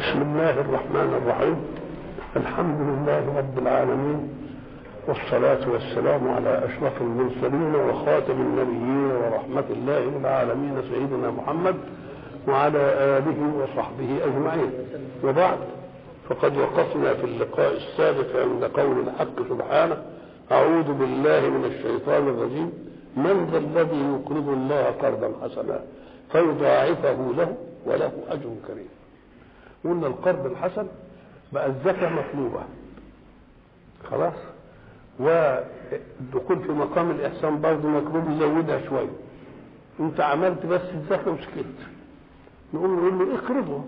بسم الله الرحمن الرحيم الحمد لله رب العالمين والصلاة والسلام على أشرف المرسلين وخاتم النبيين ورحمة الله للعالمين سيدنا محمد وعلى آله وصحبه أجمعين وبعد فقد وقفنا في اللقاء السابق عند قول الحق سبحانه أعوذ بالله من الشيطان الرجيم من ذا الذي يقرض الله قرضا حسنا فيضاعفه له وله أجر كريم قلنا القرض الحسن بقى الزكاة مطلوبة خلاص والدخول في مقام الإحسان برضه مطلوب يزودها شوية أنت عملت بس الزكاة وسكت نقول نقول له اقرضه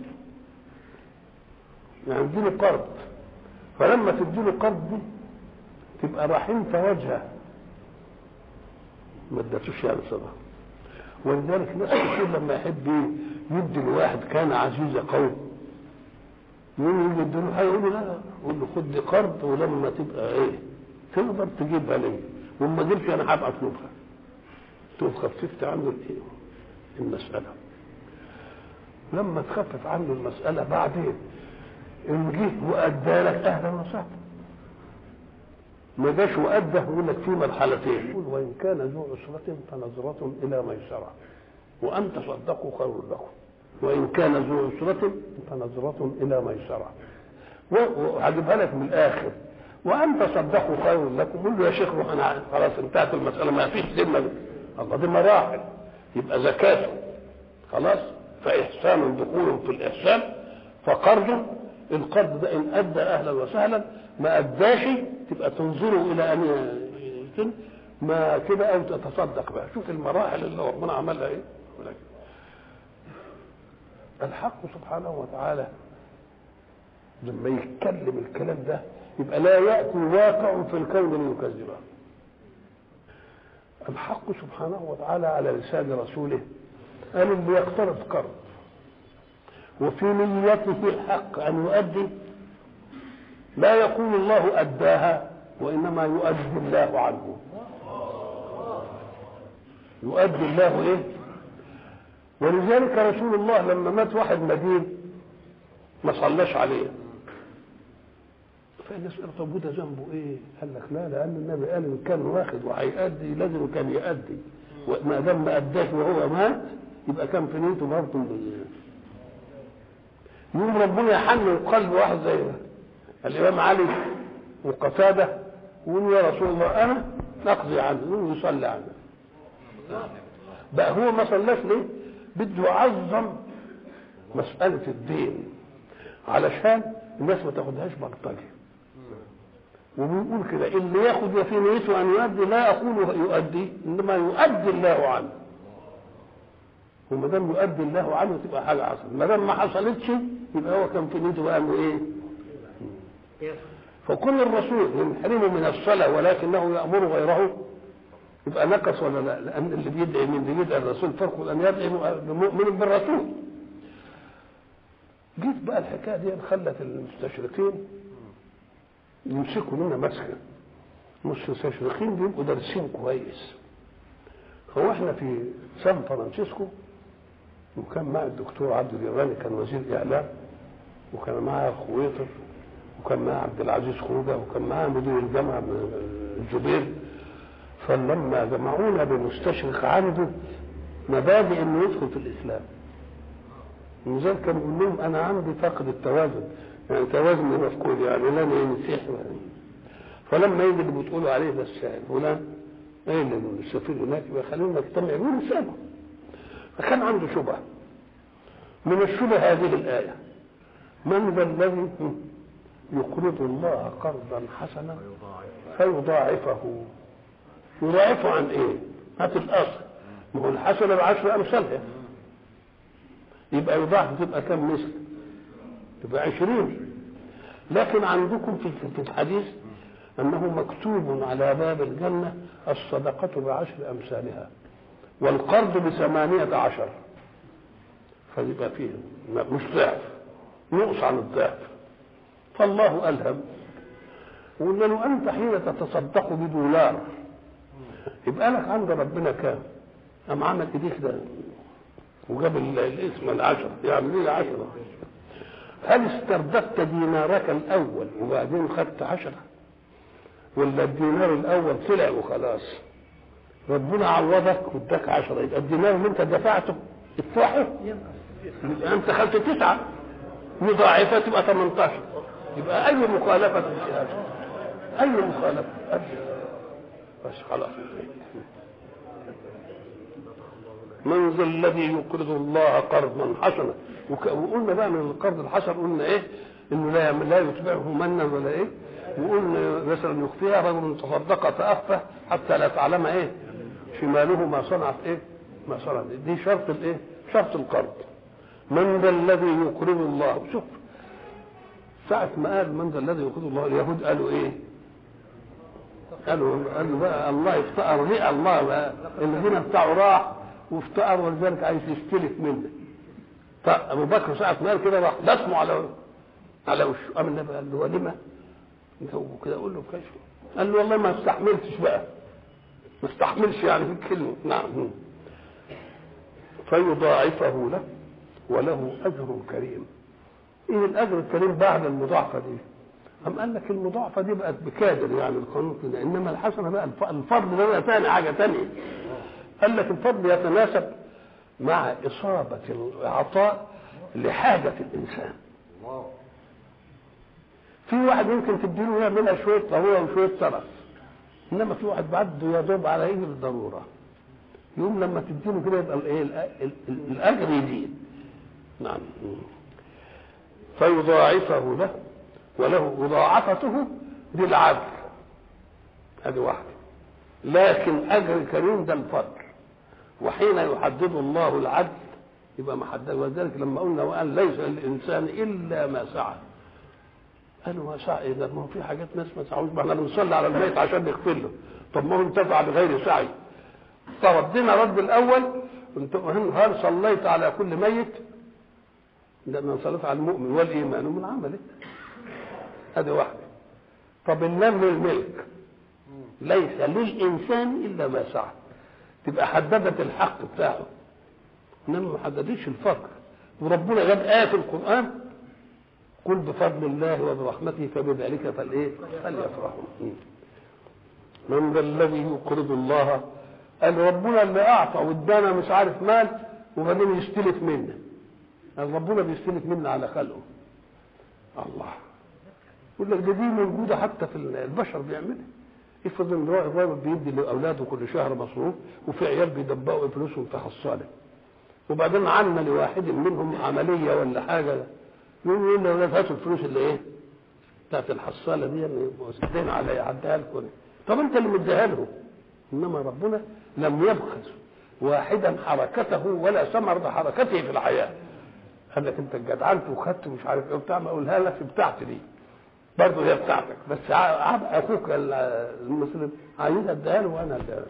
يعني اديله قرض فلما تديله قرض دي تبقى رحمت وجهه ما ادتوش يعني صدقه ولذلك ناس كتير لما يحب يدي لواحد كان عزيز قوم يقول يجي يديله حاجه يقول له لا يقول له خد قرض ولما تبقى ايه تقدر تجيبها لي وما جبتش انا هبقى اطلبها تقوم خففت عنه الايه المساله لما تخفف عنه المساله بعدين ان جه وادى لك اهلا وسهلا ما جاش وادى يقول لك في مرحلتين يقول وان كان ذو عسرة فنظرة الى ميسرة وان تصدقوا خير لكم وان كان ذو عسرة فنظرة الى ميسرة وهجيبها لك من الاخر وان تصدقوا خير لكم قول له يا شيخ روح انا خلاص انتهت المساله ما فيش ذمه الله دي مراحل يبقى زكاته خلاص فاحسان دخول في الاحسان فقرض القرض ده ان ادى اهلا وسهلا ما اداش تبقى تنظروا الى ان يتم ما كده او تتصدق بقى شوف المراحل اللي ربنا عملها ايه الحق سبحانه وتعالى لما يتكلم الكلام ده يبقى لا ياتي واقع في الكون ليكذبه الحق سبحانه وتعالى على لسان رسوله قال اللي يقترض قرض وفي نيته الحق ان يؤدي لا يقول الله اداها وانما يؤدي الله عنه يؤدي الله ايه ولذلك رسول الله لما مات واحد مدين ما صلاش عليه فالناس قالوا طب وده ذنبه ايه؟ قال لك لا لان النبي قال ان كان واخد وهيأدي لازم كان يأدي وما دام ما اداش وهو مات يبقى كان في نيته برضه يوم ربنا يحنن قلب واحد زي الامام علي وقتاده ويقول يا رسول الله انا نقضي عنه يقول يصلي عنه بقى هو ما صلاش ليه؟ بده يعظم مسألة الدين علشان الناس ما تاخدهاش بلطجة وبيقول كده اللي ياخد في نيته ان يؤدي لا اقول يؤدي انما يؤدي الله عنه وما دام يؤدي الله عنه تبقى حاجه حصلت ما دام ما حصلتش يبقى هو كان في نيته بقى انه ايه فكل الرسول يحرمه من الصلاه ولكنه يامر غيره يبقى نقص ولا لا لان اللي بيدعي من اللي بيدعي الرسول فرق ان يدعي مؤمن بالرسول جيت بقى الحكايه دي خلت المستشرقين يمسكوا لنا مسكه المستشرقين بيبقوا دارسين كويس هو احنا في سان فرانسيسكو وكان مع الدكتور عبد اليماني كان وزير اعلام وكان معاه خويطر وكان معاه عبد العزيز خوجه وكان معاه مدير الجامعه الجبير فلما جمعونا بمستشرق عنده مبادئ انه يدخل في الاسلام لذلك كان يقول لهم انا عندي فقد التوازن يعني توازن مفقود يعني لا مسيحي فلما يجي اللي بتقولوا عليه ده فلان ايه اللي السفير هناك يبقى خلينا نجتمع ونساله فكان عنده شبهه من الشبه هذه الايه من ذا الذي يقرض الله قرضا حسنا فيضاعفه يضاعفه عن ايه؟ هات الاصل ما هو الحسنه بعشر امثالها يبقى يضاعف تبقى كم مثل؟ تبقى عشرين لكن عندكم في الحديث انه مكتوب على باب الجنه الصدقه بعشر امثالها والقرض بثمانيه عشر فيبقى فيه مش ضعف نقص عن الضعف فالله الهم وقلنا له انت حين تتصدق بدولار يبقى لك عند ربنا كام؟ قام عمل ايديك ده وجاب الاسم العشرة يعمل ايه العشرة هل استرددت دينارك الاول وبعدين خدت عشرة ولا الدينار الاول طلع وخلاص ربنا عوضك واداك عشرة يبقى الدينار اللي انت دفعته ادفعه يبقى انت خدت تسعة مضاعفة تبقى 18 يبقى اي مخالفة في هذا اي مخالفة بس خلاص من ذا الذي يقرض الله قرضا حسنا وقلنا بقى من القرض الحسن قلنا ايه انه لا لا يتبعه منا ولا ايه وقلنا مثلا يخفيها رجل تصدق فاخفى حتى لا تعلم ايه شماله ما صنعت ايه ما صنعت دي شرط الايه شرط القرض من ذا الذي يقرض الله شوف ساعة ما قال من ذا الذي يقرض الله اليهود قالوا ايه قالوا قالوا بقى الله افتقر ليه الله بقى الغنى بتاعه راح وافتقر ولذلك عايز يستلف منه فابو بكر ساعة ما قال كده راح دسمه على على وشه قام النبي قال له ولما كده اقول له بكشف قال له والله ما استحملتش بقى ما استحملش يعني في الكلمه نعم فيضاعفه له وله اجر كريم ايه الاجر الكريم بعد المضاعفه دي أم قال لك المضاعفة دي بقت بكادر يعني القانون كده إنما الحسنة بقى الفضل ده بقى ثاني حاجة ثانية قال لك الفضل يتناسب مع إصابة العطاء لحاجة الإنسان في واحد يمكن تديله يعملها شوية ضرورة وشوية ترف إنما في واحد بعده يا دوب على إيه الضرورة يوم لما تديله كده يبقى الإيه الأجر يزيد نعم فيضاعفه له وله مضاعفته للعدل هذه واحدة لكن أجر كريم ده الفضل وحين يحدد الله العدل يبقى محدد ولذلك لما قلنا وقال ليس للإنسان إلا ما سعى قالوا ما سعى إيه ده ما هو في حاجات ناس ما سعوش ما احنا بنصلي على الميت عشان نغفر له طب ما هو انتفع بغير سعي فردنا رد الأول هل صليت على كل ميت؟ لأن صليت على المؤمن والإيمان من عمله هذه واحدة طب النمل الملك ليس للإنسان إلا ما سعى تبقى حددت الحق بتاعه إنما ما حددتش الفقر وربنا جاب آية في القرآن قل بفضل الله وبرحمته فبذلك فالإيه؟ فليفرحوا من ذا الذي يقرض الله قال ربنا اللي أعطى وادانا مش عارف مال وبعدين يستلف منا قال ربنا بيستلف منا على خلقه الله يقول لك ده دي موجوده حتى في البشر بيعملها افرض ان الراجل بيدي لاولاده كل شهر مصروف وفي عيال بيدبقوا فلوسهم في حصاله وبعدين عنا لواحد منهم عمليه ولا حاجه يقول يقول لاولاد هاتوا الفلوس اللي ايه؟ بتاعت الحصاله دي واخدين على عدها لكم طب انت اللي مديها له انما ربنا لم يبخس واحدا حركته ولا ثمر بحركته في الحياه قال لك انت جدعنت وخدت مش عارف ايه وبتاع ما اقولها لك بتاعتي دي برضه هي بتاعتك بس اخوك المسلم عايزها اديها له وانا اديها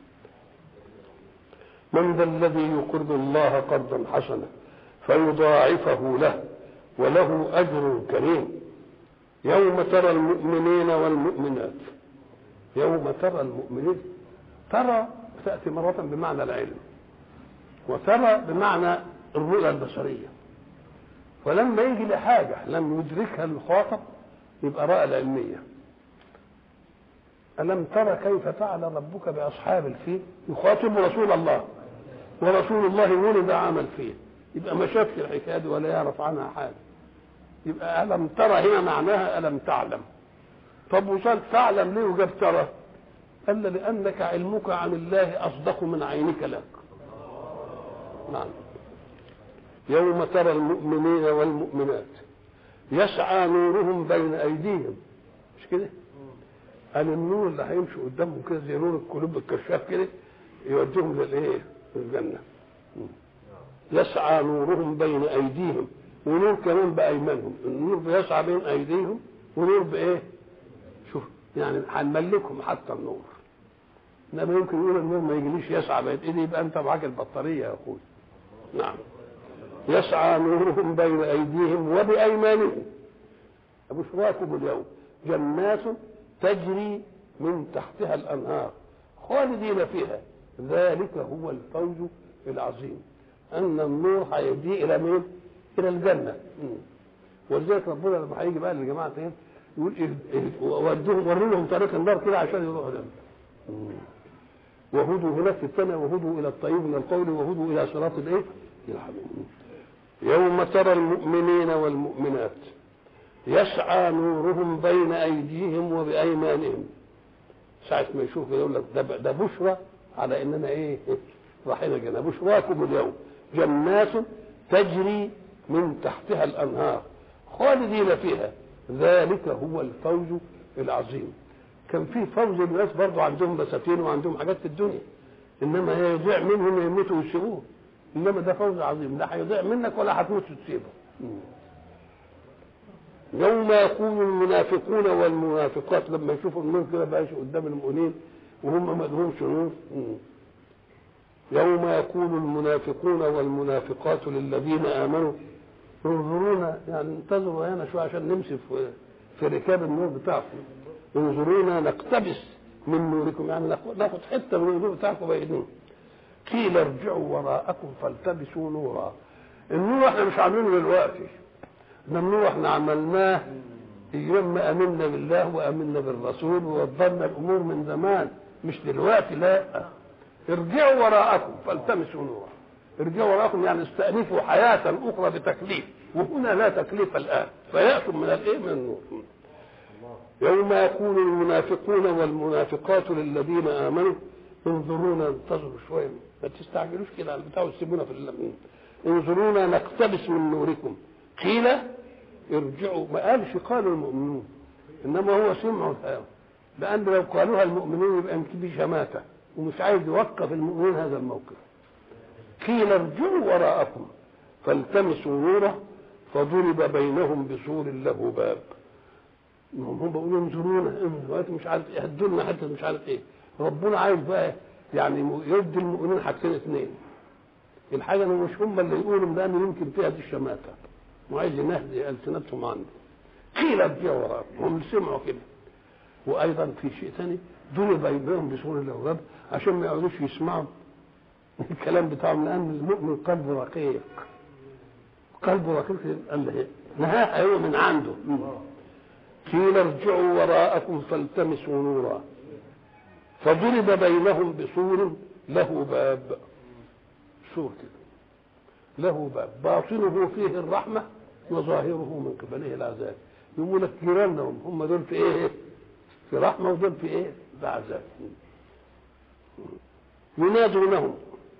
من ذا الذي يقرض الله قرضا حسنا فيضاعفه له وله اجر كريم يوم ترى المؤمنين والمؤمنات يوم ترى المؤمنين ترى تاتي مره بمعنى العلم وترى بمعنى الرؤيه البصريه ولما يجي لحاجه لم يدركها الخاطب يبقى رأى العلمية ألم ترى كيف فعل ربك بأصحاب الفيل يخاطب رسول الله ورسول الله ولد عام الفيل يبقى ما شافش الحكاية دي ولا يعرف عنها حاجة يبقى ألم ترى هنا معناها ألم تعلم طب وصلت تعلم ليه وجاب ترى قال لأنك علمك عن الله أصدق من عينك لك نعم يوم ترى المؤمنين والمؤمنات يسعى نورهم بين ايديهم مش كده قال النور اللي هيمشي قدامهم كده زي نور القلوب الكشاف كده يوديهم للايه الجنه يسعى نورهم بين ايديهم ونور كمان بايمانهم النور بيسعى بين ايديهم ونور بايه شوف يعني هنملكهم حتى النور انما يمكن يقول النور ما يجيليش يسعى بين ايدي يبقى انت معاك البطاريه يا اخوي نعم يسعى نورهم بين ايديهم وبايمانهم بشراكم اليوم جنات تجري من تحتها الانهار خالدين فيها ذلك هو الفوز العظيم ان النور هيهدي الى مين الى الجنه ولذلك ربنا لما هيجي بقى للجماعه تاني يقول إيه إيه ودوهم وروا لهم طريق النار كده عشان يروحوا ده وهدوا هناك في الثانية وهدوا إلى الطيب من القول وهدوا إلى صراط الإيه؟ الحميد يوم ترى المؤمنين والمؤمنات يسعى نورهم بين أيديهم وبأيمانهم ساعة ما يشوف يقول لك ده, ده بشرى على إننا إيه؟ رايحين جنة بشراكم اليوم جنات تجري من تحتها الأنهار خالدين فيها ذلك هو الفوز العظيم كان في فوز الناس برضه عندهم بساتين وعندهم حاجات في الدنيا انما هي يضيع منهم يموتوا ويسيبوه انما ده فوز عظيم لا هيضيع منك ولا هتموت وتسيبه يوم يقول المنافقون والمنافقات لما يشوفوا النور كده بقى قدام المؤمنين وهم ما لهمش نور يوم يقول المنافقون والمنافقات للذين امنوا انظرونا يعني انتظروا هنا شويه عشان نمشي في في ركاب النور بتاعكم انظرونا نقتبس من نوركم يعني ناخد حته من النور بتاعكم بايدينا قيل ارجعوا وراءكم فالتبسوا نورا النور احنا مش عاملينه دلوقتي ده النور احنا عملناه ايام ما امنا بالله وامنا بالرسول ووضبنا الامور من زمان مش دلوقتي لا ارجعوا وراءكم فالتمسوا نورا ارجعوا وراءكم يعني استأنفوا حياة أخرى بتكليف وهنا لا تكليف الآن فيأتوا من الإيه من النور يوم يقول المنافقون والمنافقات للذين آمنوا انظرونا انتظروا شوية ما تستعجلوش كده على البتاع وتسيبونا في اللمين انظرونا نقتبس من نوركم قيل ارجعوا ما قالش قالوا المؤمنون انما هو سمعوا الآن لأن لو قالوها المؤمنون يبقى يمكن في شماتة ومش عايز يوقف المؤمنين هذا الموقف قيل ارجعوا وراءكم فالتمسوا نورا فضرب بينهم بسور له باب هم هم بيقولوا انظرونا دلوقتي مش عارف ايه هدوا لنا حته مش عارف ايه ربنا عايز بقى يعني يدي المؤمنين حاجتين اثنين الحاجه انه مش هم اللي يقولوا لان يمكن فيها دي الشماته وعايز ينهدي السنتهم عنده قيل ارجعوا وراءكم هم سمعوا كده وايضا في شيء ثاني ضرب بينهم بسور له باب عشان ما يقعدوش يسمعوا الكلام بتاعهم لان المؤمن قلبه رقيق قلبه رقيق قال له نهاها هو من عنده قيل ارجعوا وراءكم فالتمسوا نورا فضرب بينهم بسور له باب سور كده له باب باطنه فيه الرحمة وظاهره من قبله العذاب يقول لك جيرانهم هم دول في ايه في رحمة ودول في ايه في عذاب ينادونهم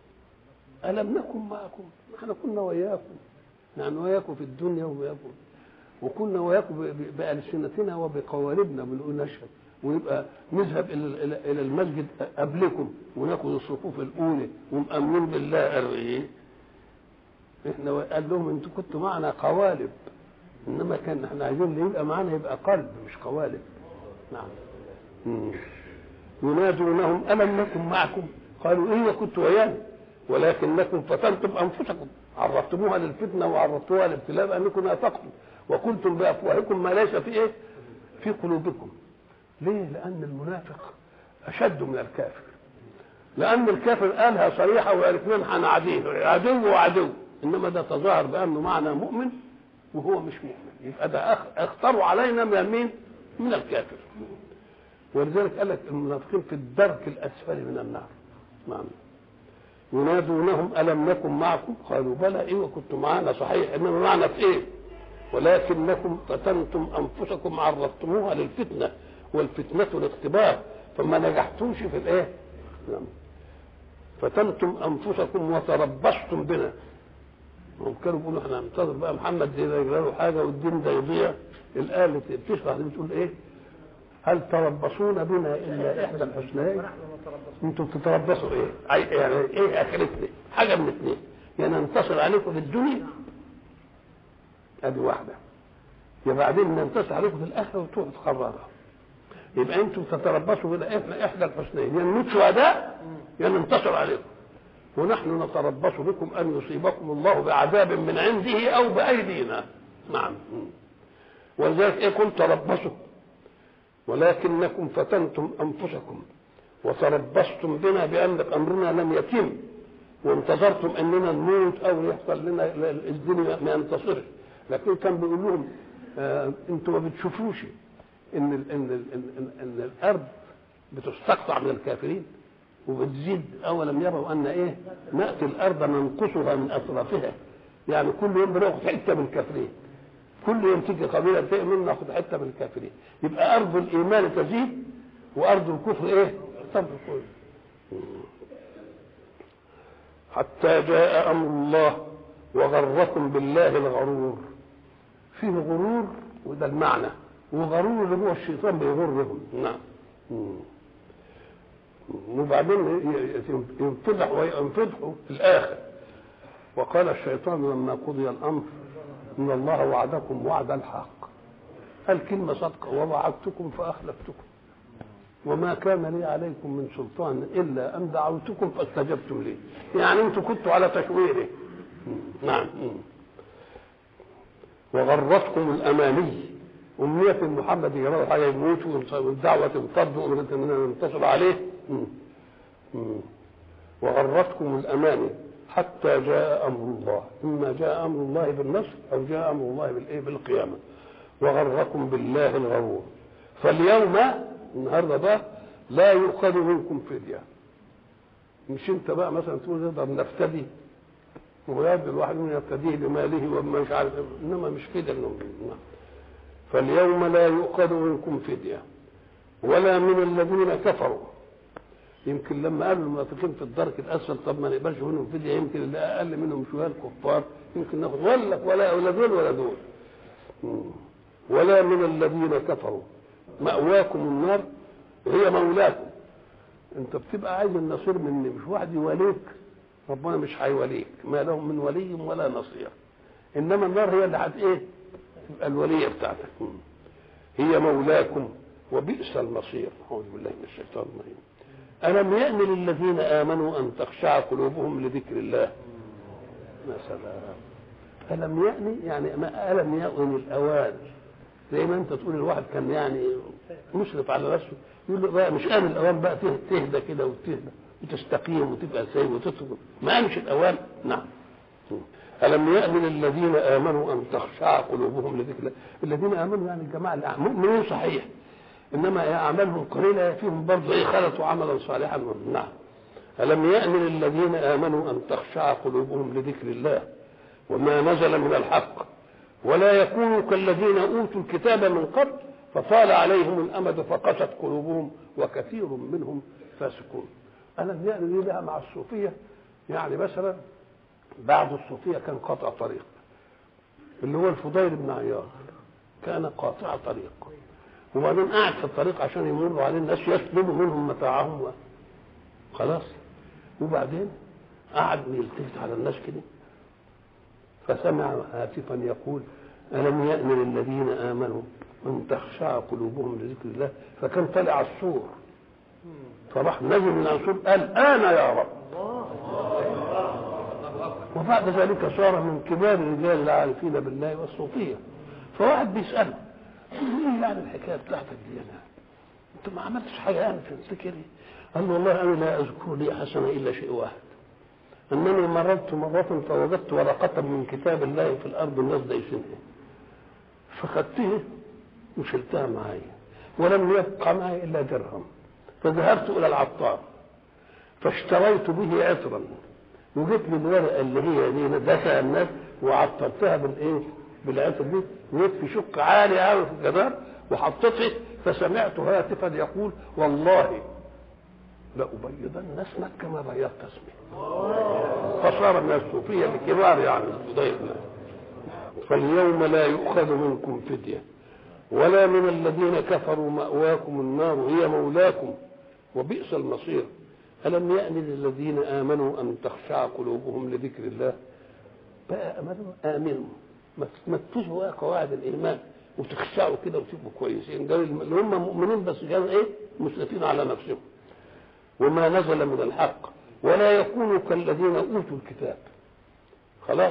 ألم نكن معكم احنا كنا وياكم نحن وياكم في الدنيا وياكم وكنا وياكم بألسنتنا وبقوالبنا بنقول نشهد ونبقى نذهب الى الى المسجد قبلكم وناخد الصفوف الاولى ومأمنين بالله قالوا ايه؟ احنا قال لهم انتوا كنتوا معنا قوالب انما كان احنا عايزين اللي يبقى معانا يبقى قلب مش قوالب نعم مم. ينادونهم الم نكن معكم قالوا ايه كنت ويانا ولكنكم فتنتم انفسكم عرضتموها للفتنه وعرضتوها للابتلاء بانكم نافقتم وقلتم بافواهكم ما ليس في ايه؟ في قلوبكم. ليه؟ لان المنافق اشد من الكافر. لان الكافر قالها صريحه والاثنين هنعاديه عدو وعدو انما ده تظاهر بانه معنى مؤمن وهو مش مؤمن يبقى ده اختاروا علينا من مين؟ من الكافر. ولذلك قال لك المنافقين في الدرك الاسفل من النار. نعم. ينادونهم الم نكن معكم قالوا بلى ايه وكنتم معنا صحيح انما معنا في ايه ولكنكم فتنتم انفسكم عرضتموها للفتنه والفتنه الاختبار فما نجحتوش في الايه نعم. فتنتم انفسكم وتربصتم بنا هم كانوا بيقولوا احنا ننتظر بقى محمد ده يجرى له حاجه والدين ده يضيع الايه اللي بتشرح دي بتقول ايه هل تربصون بنا الا احدى الحسنيين انتم تتربصوا ايه يعني ايه اخرتنا حاجه من اثنين يا يعني ننتصر عليكم في الدنيا ادي واحده يا بعدين ننتصر عليكم في الاخره وتروحوا تقررها يبقى انتم تتربصوا بنا احنا احدى الحسنيين يا نموت شهداء يا ننتصر عليكم ونحن نتربص بكم ان يصيبكم الله بعذاب من عنده او بايدينا نعم ولذلك ايه قلت تربصوا ولكنكم فتنتم انفسكم وتربصتم بنا بان امرنا لم يتم وانتظرتم اننا نموت او يحصل لنا الدنيا ما ينتصرش لكن كان بيقول لهم آه انتوا ما بتشوفوش ان ال ان ال ان, إن الارض بتستقطع من الكافرين وبتزيد اولم يروا ان ايه ناتي الارض ننقصها من اطرافها يعني كل يوم بناخد حته من الكافرين كل يوم تيجي قبيله تؤمن ناخد حته من الكافرين يبقى ارض الايمان تزيد وارض الكفر ايه تنقص حتى جاء امر الله وغركم بالله الغرور فيه غرور وده المعنى وغرور اللي هو الشيطان بيغرهم نعم وبعدين ينفضح وينفضحوا في الاخر وقال الشيطان لما قضي الامر ان الله وعدكم وعد الحق الكلمه صدقه ووعدتكم فاخلفتكم وما كان لي عليكم من سلطان الا ان دعوتكم فاستجبتم لي يعني انتم كنتوا على تشويره نعم وغرتكم الاماني أمنية محمد يروح عليه يموت والدعوة تنفض وأمنية أننا ننتصر عليه وغرتكم الأماني حتى جاء أمر الله إما جاء أمر الله بالنصر أو جاء أمر الله بالإيه بالقيامة وغركم بالله الغرور فاليوم النهارده بقى لا يؤخذ منكم فدية مش انت بقى مثلا تقول نقدر نفتدي ويبدو الواحد منهم يفتديه بماله وما مش عارف انما مش كده انه فاليوم لا يؤخذ منكم فدية ولا من الذين كفروا يمكن لما قالوا المنافقين في الدرك الاسفل طب ما نقبلش منهم فدية يمكن اللي اقل منهم شويه الكفار يمكن ناخد ولا ولا ولا دول ولا دول ولا من الذين كفروا مأواكم النار هي مولاكم انت بتبقى عايز النصير مني مش واحد يوليك ربنا مش هيوليك ما لهم من ولي ولا نصير انما النار هي اللي هت ايه تبقى الولية بتاعتك هي مولاكم وبئس المصير أعوذ بالله من الشيطان الرجيم ألم يأن للذين آمنوا أن تخشع قلوبهم لذكر الله ما سلام ألم يأن يعني ما ألم يأن الأوان زي ما أنت تقول الواحد كان يعني مشرف على نفسه يقول له بقى مش آن الأوان بقى تهدى كده وتهدى وتستقيم وتبقى سيء وتترك ما مش الأوان نعم ألم يأن للذين آمنوا أن تخشع قلوبهم لذكر الله الذين آمنوا يعني الجماعة اللي مؤمنين صحيح إنما أعمالهم قليلة فيهم برضه إيه خلطوا عملا صالحا نعم ألم يأن للذين آمنوا أن تخشع قلوبهم لذكر الله وما نزل من الحق ولا يكونوا كالذين أوتوا الكتاب من قبل فطال عليهم الأمد فقست قلوبهم وكثير منهم فاسقون ألم يأن لي لها مع الصوفية يعني مثلا بعض الصوفية كان قاطع طريق اللي هو الفضيل بن عياض كان قاطع طريق وبعدين قاعد في الطريق عشان يمروا عليه الناس يسلبوا منهم متاعهم و... خلاص وبعدين قعد يلتفت على الناس كده فسمع هاتفا يقول ألم يأن للذين آمنوا أن تخشع قلوبهم لذكر الله فكان طلع السور فراح نزل من السور قال أنا يا رب وبعد ذلك صار من كبار الرجال العارفين بالله والصوفية فواحد بيسأله ايه يعني الحكاية بتاعتك دي أنا انت ما عملتش حاجة يعني تفتكر قال له والله أنا لا أذكر لي حسنة إلا شيء واحد أنني مررت مرة فوجدت ورقة من كتاب الله في الأرض الناس دايسينها فخدته وشلتها معايا ولم يبقى معي إلا درهم فذهبت إلى العطار فاشتريت به عطرا وجبت لي الورقه اللي هي دي دفع الناس وعطرتها بالايه؟ بالعطر دي وجبت في شق عالي قوي في الجدار وحطيته فسمعت هاتفا يقول والله لأبيضن اسمك كما بيضت اسمي فصار من الصوفية الكبار يعني فاليوم لا يؤخذ منكم فدية ولا من الذين كفروا مأواكم النار هي مولاكم وبئس المصير ألم يأن للذين آمنوا أن تخشع قلوبهم لذكر الله بقى أمنوا آمنوا ما تتوزوا قواعد الإيمان وتخشعوا كده وتبقوا كويسين ده اللي هم مؤمنين بس كانوا إيه مسرفين على نفسهم وما نزل من الحق ولا يكونوا كالذين أوتوا الكتاب خلاص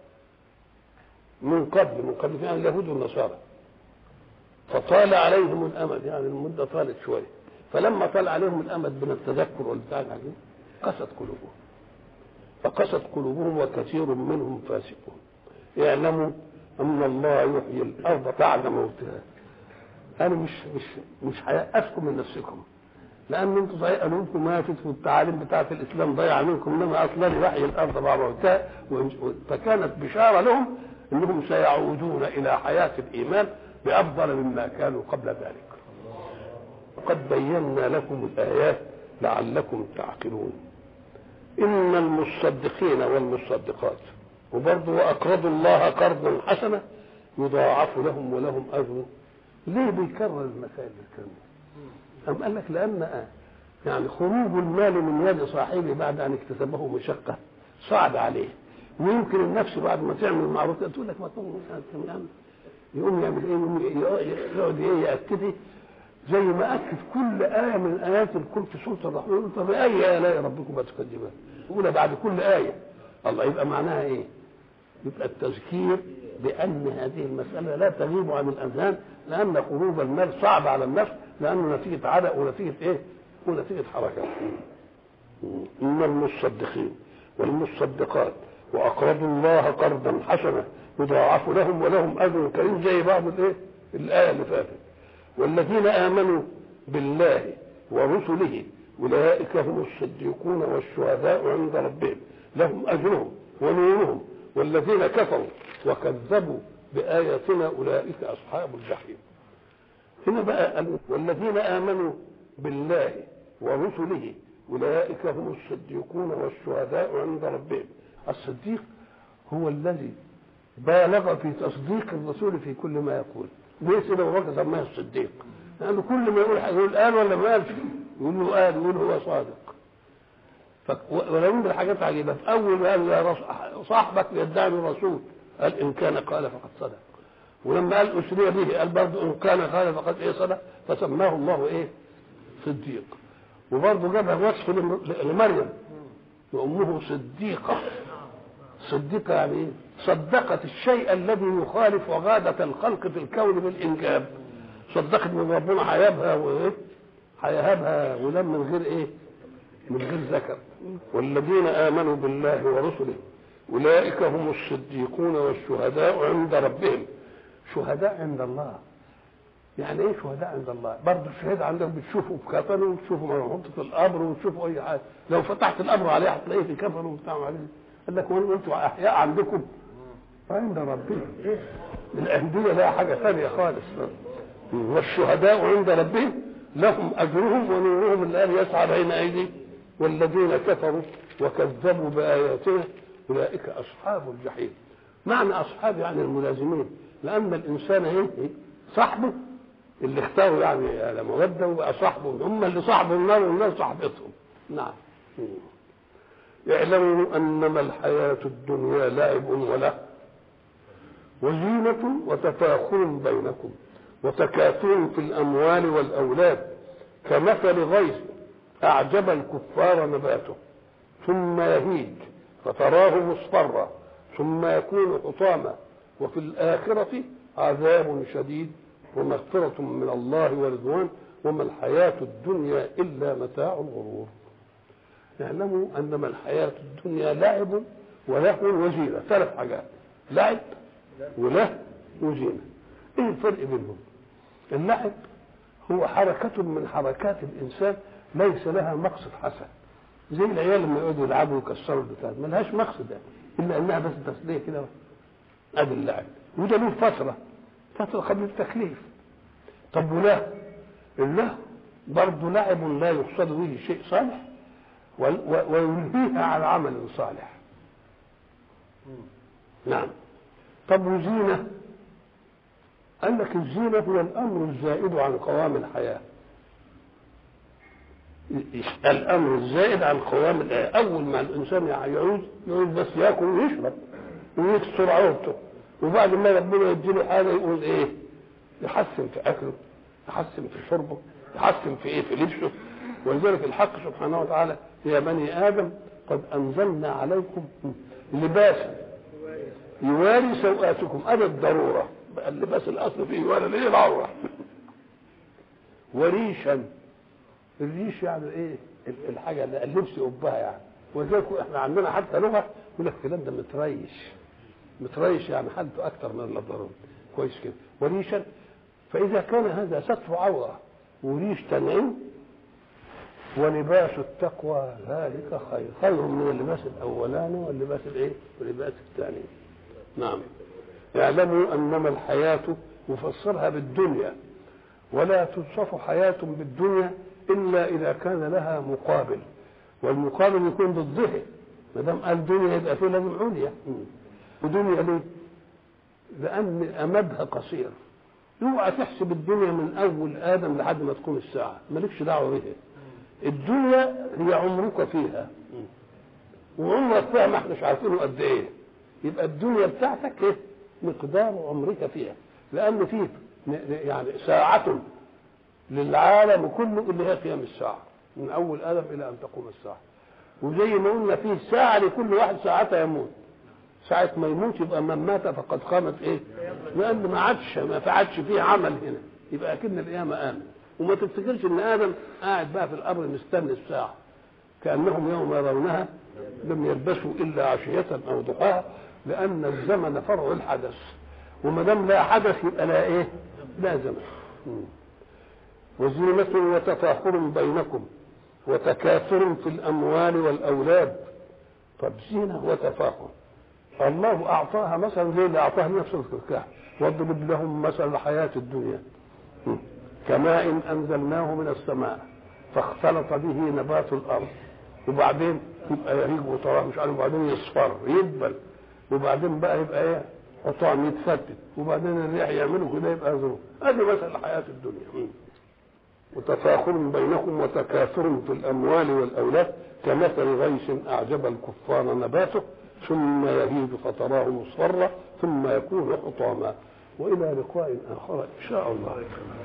من قبل من قبل يعني اليهود والنصارى فطال عليهم الأمد يعني المدة طالت شوية فلما طال عليهم الامد من التذكر والبتاع العجيب قست قلوبهم فقست قلوبهم وكثير منهم فاسقون اعلموا ان الله يحيي الارض بعد موتها انا مش مش مش هيأسكم من نفسكم لان انتم صحيح قلوبكم ماتت والتعاليم بتاعه الاسلام ضيع منكم انما اصلا يحيي الارض بعد موتها فكانت بشاره لهم انهم سيعودون الى حياه الايمان بافضل مما كانوا قبل ذلك قد بينا لكم الايات لعلكم تعقلون ان المصدقين والمصدقات وبرضه واقرضوا الله قرضا حسنا يضاعف لهم ولهم اجر ليه بيكرر المسائل الكلام أم قال لك لأن يعني خروج المال من يد صاحبه بعد أن اكتسبه مشقة صعب عليه ويمكن النفس بعد ما تعمل معروف تقول لك ما تقوم يقوم يعمل ايه يقعد ايه ياكد زي ما اكد كل ايه من ايات الكل في سوره الرحمن يقول طب اي الاء ربكم تكذبان يقولها بعد كل ايه الله يبقى معناها ايه يبقى التذكير بان هذه المساله لا تغيب عن الاذهان لان خروج المال صعب على النفس لانه نتيجه عرق ونتيجه ايه؟ ونتيجه حركه. ان المصدقين والمصدقات واقرضوا الله قرضا حسنا يضاعف لهم ولهم اجر كريم زي بعض الايه؟ الايه اللي فاتت. والذين امنوا بالله ورسله اولئك هم الصديقون والشهداء عند ربهم لهم اجرهم ونورهم والذين كفروا وكذبوا بآياتنا أولئك أصحاب الجحيم هنا بقى والذين آمنوا بالله ورسله أولئك هم الصديقون والشهداء عند ربهم الصديق هو الذي بالغ في تصديق الرسول في كل ما يقول ليس لو بكر سماه الصديق لأنه يعني كل ما يقول يقول قال ولا ما قالش يقول له قال يقول هو صادق ف... ولو من الحاجات عجيبة في أول قال يا صاحبك يدعي الرسول قال إن كان قال فقد صدق ولما قال أسري به قال برضه إن كان قال فقد إيه صدق فسماه الله إيه صديق وبرضه جابها وصف لمريم وأمه صديقة صديقة يعني إيه؟ صدقت الشيء الذي يخالف غادة الخلق في الكون بالإنجاب صدقت من ربنا هيهبها وإيه هيهبها ولم من غير إيه من غير ذكر والذين آمنوا بالله ورسله أولئك هم الصديقون والشهداء عند ربهم شهداء عند الله يعني ايه شهداء عند الله برضه الشهيد عندك بتشوفه في كفنه وتشوفه محطوط في القبر وتشوفه اي حاجه لو فتحت القبر عليه هتلاقيه في كفنه وبتاع عليه قال لك وانتوا احياء عندكم عند ربهم الانديه لها حاجه ثانيه خالص والشهداء عند ربهم لهم اجرهم ونورهم اللي قال يسعى بين ايديهم والذين كفروا وكذبوا باياتنا اولئك اصحاب الجحيم معنى اصحاب يعني الملازمين لان الانسان ايه صاحبه اللي اختاروا يعني على موده وبقى صاحبه هم اللي صاحبوا النار والنار صاحبتهم نعم اعلموا انما الحياه الدنيا لعب وله وزينة وتفاخر بينكم وتكاثر في الأموال والأولاد كمثل غيث أعجب الكفار نباته ثم يهيج فتراه مصفرا ثم يكون حطاما وفي الآخرة عذاب شديد ومغفرة من الله ورضوان وما الحياة الدنيا إلا متاع الغرور اعلموا أنما الحياة الدنيا لعب ولهو وزينة ثلاث حاجات لعب وله وزينة ايه الفرق بينهم اللعب هو حركة من حركات الإنسان ليس لها مقصد حسن زي العيال لما يقعدوا يلعبوا ويكسروا البتاع ما لهاش مقصد يعني الا انها بس تسليه كده ادي اللعب وده له فتره فتره قبل التكليف طب وله الله برضه لعب لا يقصد به شيء صالح وينهيها على عمل صالح نعم طب وزينة قال لك الزينة هو الأمر الزائد عن قوام الحياة الامر الزائد عن قوام الايه اول ما الانسان يعوز يعوز بس ياكل ويشرب ويكسر عورته وبعد ما ربنا يديله حاجه يقول ايه يحسن في اكله يحسن في شربه يحسن في ايه في لبسه ولذلك الحق سبحانه وتعالى يا بني ادم قد انزلنا عليكم لباسا يواري سوءاتكم ادى الضروره بقى اللباس الاصل فيه يواري ليه العوره وريشا الريش يعني ايه الحاجه اللي اللبس يقبها يعني ولذلك احنا عندنا حتى لغه يقول لك الكلام ده متريش متريش يعني حالته اكثر من الضروري كويس كده وريشا فاذا كان هذا ستر عوره وريش تنعيم ولباس التقوى ذلك خير خير من اللباس الاولاني واللباس الايه واللباس الثاني نعم اعلموا انما الحياه يفسرها بالدنيا ولا توصف حياه بالدنيا الا اذا كان لها مقابل والمقابل يكون ضدها ما دام قال دنيا يبقى فيه لازم عليا ودنيا ليه؟ لان امدها قصير اوعى تحسب الدنيا من اول ادم لحد ما تكون الساعه مالكش دعوه بها الدنيا هي عمرك فيها وعمرك فيها ما احناش عارفينه قد ايه يبقى الدنيا بتاعتك ايه مقدار عمرك فيها لان فيه يعني ساعة للعالم كله اللي هي قيام الساعة من أول آدم إلى أن تقوم الساعة وزي ما قلنا فيه ساعة لكل واحد ساعتها يموت ساعة ما يموت يبقى من مات فقد قامت إيه؟ لأن ما عادش ما عادش فيه عمل هنا يبقى أكن القيامة قامت وما تفتكرش إن آدم قاعد بقى في القبر مستني الساعة كأنهم يوم يرونها لم يلبسوا إلا عشية أو ضحاها لأن الزمن فرع الحدث وما دام لا حدث يبقى لا ايه؟ لا زمن. وزينة وتفاخر بينكم وتكاثر في الأموال والأولاد. طب زينة وتفاخر. الله أعطاها مثلا زي اللي أعطاها نفسه في الكهف واضرب لهم مثل الحياة الدنيا كماء أنزلناه من السماء فاختلط به نبات الأرض وبعدين يبقى يهيج وتراه مش عارف وبعدين يصفر يدبل وبعدين بقى يبقى ايه حطام يتفتت وبعدين الريح يعملوا كده يبقى زروع هذه مثل حياة الدنيا وتفاخر بينكم وتكاثر في الأموال والأولاد كمثل غيث أعجب الكفار نباته ثم يهيج فتراه مصفرا ثم يكون حطاما وإلى لقاء آخر إن شاء الله